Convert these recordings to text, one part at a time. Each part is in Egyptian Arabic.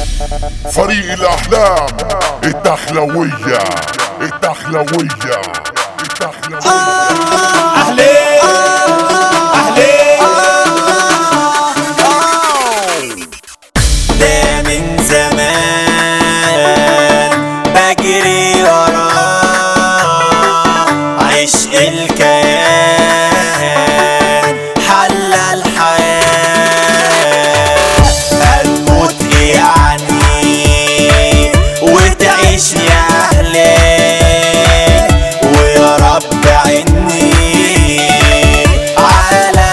فريق الأحلام الدخلوية الدخلوية الدخلوية أهلين أهلين ده من زمان بجري وراه عشق الكيان حل الحياة هتموت إيه يعني وتعيش يا أهلي ويا رب عني على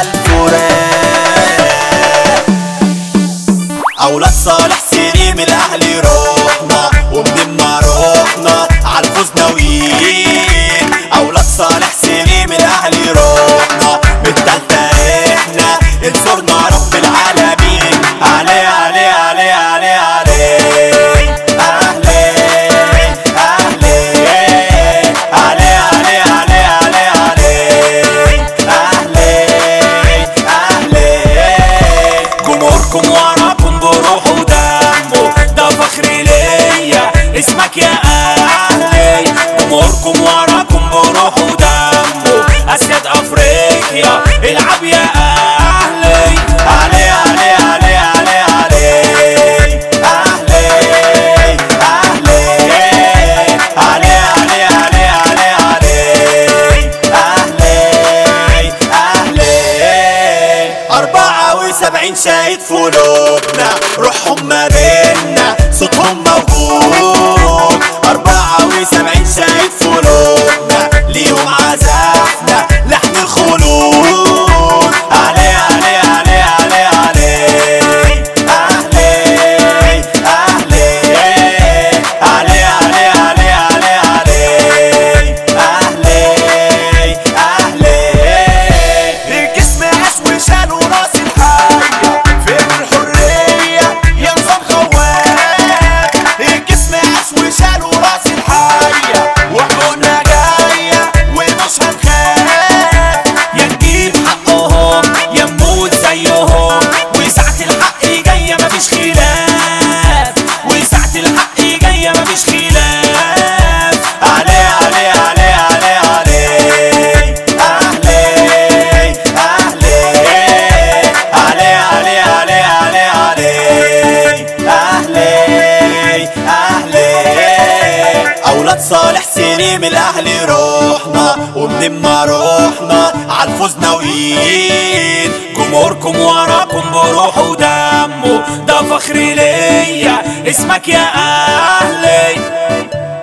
الفراق اولاد صالح سليم الاهلي روحنا ومن ما روحنا عالفوز ناويين اولاد صالح سليم الاهلي روحنا بالتالتة احنا انصرنا رب العالمين علي علي علي علي علي اهلي اهلي علي علي علي علي علي اهلي اهلي جمهوركم وراكم بروح ودمه ده فخر ليا اسمك يا اهلي جمهوركم وراكم بروح ودمه اسياد افريقيا العب يا اهلي علي علي علي علي علي اهلي اهلي علي علي علي علي علي اهلي اهلي أربعة وسبعين شاهد في قلوبنا روحهم ما بينا صوتهم موجود أربعة وسبعين شاهد في قلوبنا ليهم عزفنا لحن الخلود علي علي علي علي علي أهلي أهلي علي علي علي علي علي أهلي أهلي الجسم عسو شالوا راس الحية فين الحرية يا نظام خوان الجسم عسو شالوا راس الحية وحقوقنا جاية ومش هنخاف يا نجيب حقهم يا نموت زيهم وساعة الحق جاية مفيش خلاف وساعة الحق جاية مفيش خلاف علي علي علي علي علي أهلي أهلي علي علي علي علي علي أهلي أهلي أولاد صالح سليم الأهلي روحنا ومن ما روحنا عالفوز ناويين جمهوركم وراكم بروح ودمه ده فخر ليا اسمك يا